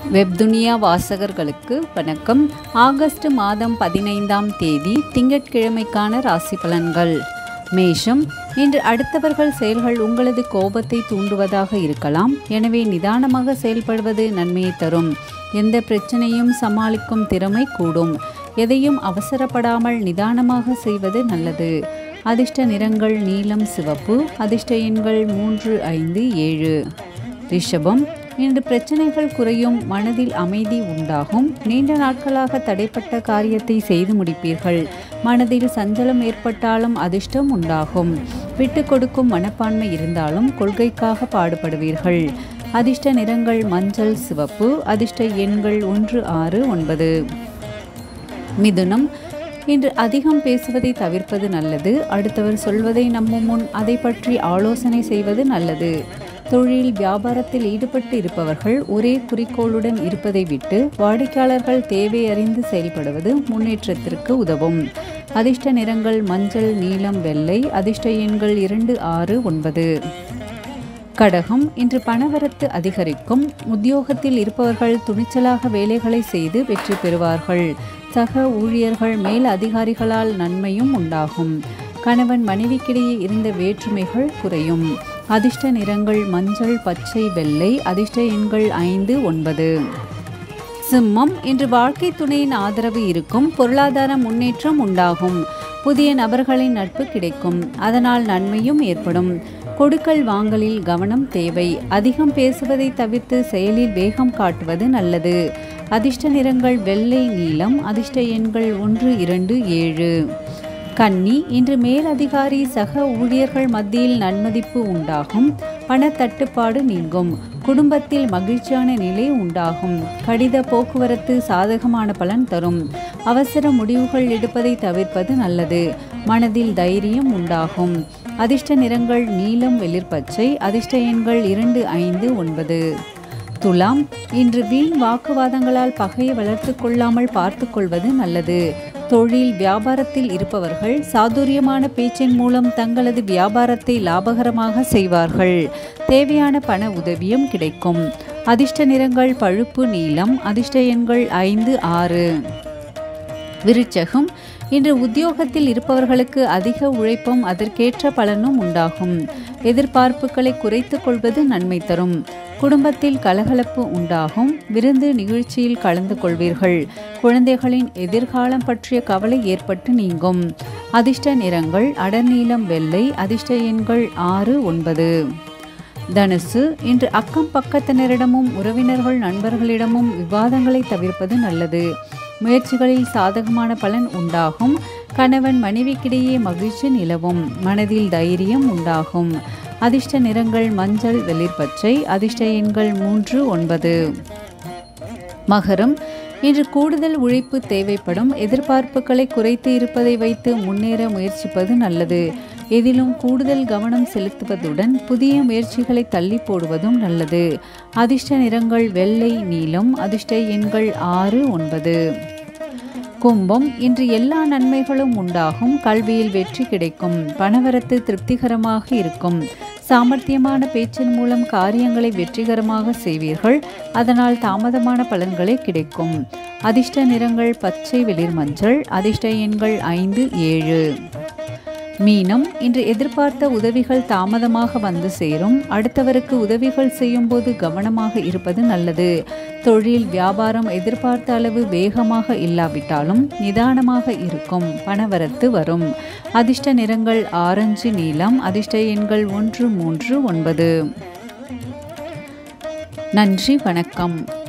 வெப்துனியா வாசகர்களுக்கு வணக்கம் ஆகஸ்ட் மாதம் பதினைந்தாம் தேதி திங்கட்கிழமைக்கான ராசி பலன்கள் மேஷம் இன்று அடுத்தவர்கள் செயல்கள் உங்களது கோபத்தை தூண்டுவதாக இருக்கலாம் எனவே நிதானமாக செயல்படுவது நன்மையை தரும் எந்த பிரச்சனையும் சமாளிக்கும் திறமை கூடும் எதையும் அவசரப்படாமல் நிதானமாக செய்வது நல்லது அதிர்ஷ்ட நிறங்கள் நீலம் சிவப்பு அதிர்ஷ்ட எண்கள் மூன்று ஐந்து ஏழு ரிஷபம் இன்று பிரச்சனைகள் குறையும் மனதில் அமைதி உண்டாகும் நீண்ட நாட்களாக தடைப்பட்ட காரியத்தை செய்து முடிப்பீர்கள் மனதில் சஞ்சலம் ஏற்பட்டாலும் அதிர்ஷ்டம் உண்டாகும் விட்டு கொடுக்கும் மனப்பான்மை இருந்தாலும் கொள்கைக்காக பாடுபடுவீர்கள் அதிர்ஷ்ட நிறங்கள் மஞ்சள் சிவப்பு அதிர்ஷ்ட எண்கள் ஒன்று ஆறு ஒன்பது மிதுனம் இன்று அதிகம் பேசுவதை தவிர்ப்பது நல்லது அடுத்தவர் சொல்வதை நம்பும் முன் அதை பற்றி ஆலோசனை செய்வது நல்லது தொழில் வியாபாரத்தில் ஈடுபட்டு இருப்பவர்கள் ஒரே குறிக்கோளுடன் இருப்பதை விட்டு வாடிக்கையாளர்கள் தேவை அறிந்து செயல்படுவது முன்னேற்றத்திற்கு உதவும் அதிர்ஷ்ட நிறங்கள் மஞ்சள் நீலம் வெள்ளை அதிர்ஷ்ட எண்கள் இரண்டு ஆறு ஒன்பது கடகம் இன்று பணவரத்து அதிகரிக்கும் உத்தியோகத்தில் இருப்பவர்கள் துணிச்சலாக வேலைகளை செய்து வெற்றி பெறுவார்கள் சக ஊழியர்கள் மேல் அதிகாரிகளால் நன்மையும் உண்டாகும் கணவன் மனைவிக்கிடையே இருந்த வேற்றுமைகள் குறையும் அதிர்ஷ்ட நிறங்கள் மஞ்சள் பச்சை வெள்ளை அதிர்ஷ்ட எண்கள் ஐந்து ஒன்பது சிம்மம் இன்று வாழ்க்கை துணையின் ஆதரவு இருக்கும் பொருளாதார முன்னேற்றம் உண்டாகும் புதிய நபர்களின் நட்பு கிடைக்கும் அதனால் நன்மையும் ஏற்படும் கொடுக்கல் வாங்கலில் கவனம் தேவை அதிகம் பேசுவதை தவிர்த்து செயலில் வேகம் காட்டுவது நல்லது அதிர்ஷ்ட நிறங்கள் வெள்ளை நீலம் அதிர்ஷ்ட எண்கள் ஒன்று இரண்டு ஏழு கன்னி இன்று மேலதிகாரி சக ஊழியர்கள் மத்தியில் நன்மதிப்பு உண்டாகும் பணத்தட்டுப்பாடு நீங்கும் குடும்பத்தில் மகிழ்ச்சியான நிலை உண்டாகும் கடித போக்குவரத்து சாதகமான பலன் தரும் அவசர முடிவுகள் எடுப்பதை தவிர்ப்பது நல்லது மனதில் தைரியம் உண்டாகும் அதிர்ஷ்ட நிறங்கள் நீலம் வெளிர்பச்சை அதிர்ஷ்ட எண்கள் இரண்டு ஐந்து ஒன்பது துலாம் இன்று வீண் வாக்குவாதங்களால் பகையை வளர்த்து கொள்ளாமல் பார்த்து கொள்வது நல்லது தொழில் வியாபாரத்தில் இருப்பவர்கள் சாதுரியமான பேச்சின் மூலம் தங்களது வியாபாரத்தை லாபகரமாக செய்வார்கள் தேவையான பண உதவியும் கிடைக்கும் அதிர்ஷ்ட நிறங்கள் பழுப்பு நீலம் அதிர்ஷ்ட எண்கள் ஐந்து ஆறு விருச்சகம் இன்று உத்தியோகத்தில் இருப்பவர்களுக்கு அதிக உழைப்பும் அதற்கேற்ற பலனும் உண்டாகும் எதிர்பார்ப்புகளை குறைத்து கொள்வது நன்மை தரும் குடும்பத்தில் கலகலப்பு உண்டாகும் விருந்து நிகழ்ச்சியில் கலந்து கொள்வீர்கள் குழந்தைகளின் எதிர்காலம் பற்றிய கவலை ஏற்பட்டு நீங்கும் அதிர்ஷ்ட நிறங்கள் அடர்நீலம் வெள்ளை அதிர்ஷ்ட எண்கள் ஆறு ஒன்பது தனுசு இன்று அக்கம் பக்கத்தினரிடமும் உறவினர்கள் நண்பர்களிடமும் விவாதங்களை தவிர்ப்பது நல்லது முயற்சிகளில் சாதகமான பலன் உண்டாகும் கணவன் மனைவிக்கிடையே மகிழ்ச்சி நிலவும் மனதில் தைரியம் உண்டாகும் அதிர்ஷ்ட நிறங்கள் மஞ்சள் வெளிர்பச்சை அதிர்ஷ்ட எண்கள் மூன்று ஒன்பது மகரம் இன்று கூடுதல் உழைப்பு தேவைப்படும் எதிர்பார்ப்புகளை குறைத்து இருப்பதை வைத்து முன்னேற முயற்சிப்பது நல்லது எதிலும் கூடுதல் கவனம் செலுத்துவதுடன் புதிய முயற்சிகளை தள்ளி போடுவதும் நல்லது அதிர்ஷ்ட நிறங்கள் வெள்ளை நீலம் அதிர்ஷ்ட எண்கள் ஆறு ஒன்பது கும்பம் இன்று எல்லா நன்மைகளும் உண்டாகும் கல்வியில் வெற்றி கிடைக்கும் பணவரத்து திருப்திகரமாக இருக்கும் சாமர்த்தியமான பேச்சின் மூலம் காரியங்களை வெற்றிகரமாக செய்வீர்கள் அதனால் தாமதமான பலன்களே கிடைக்கும் அதிர்ஷ்ட நிறங்கள் பச்சை வெளிர் மஞ்சள் அதிர்ஷ்ட எண்கள் ஐந்து ஏழு மீனம் இன்று எதிர்பார்த்த உதவிகள் தாமதமாக வந்து சேரும் அடுத்தவருக்கு உதவிகள் செய்யும்போது கவனமாக இருப்பது நல்லது தொழில் வியாபாரம் எதிர்பார்த்த அளவு வேகமாக இல்லாவிட்டாலும் நிதானமாக இருக்கும் பணவரத்து வரும் அதிர்ஷ்ட நிறங்கள் ஆரஞ்சு நீலம் அதிர்ஷ்ட எண்கள் ஒன்று மூன்று ஒன்பது நன்றி வணக்கம்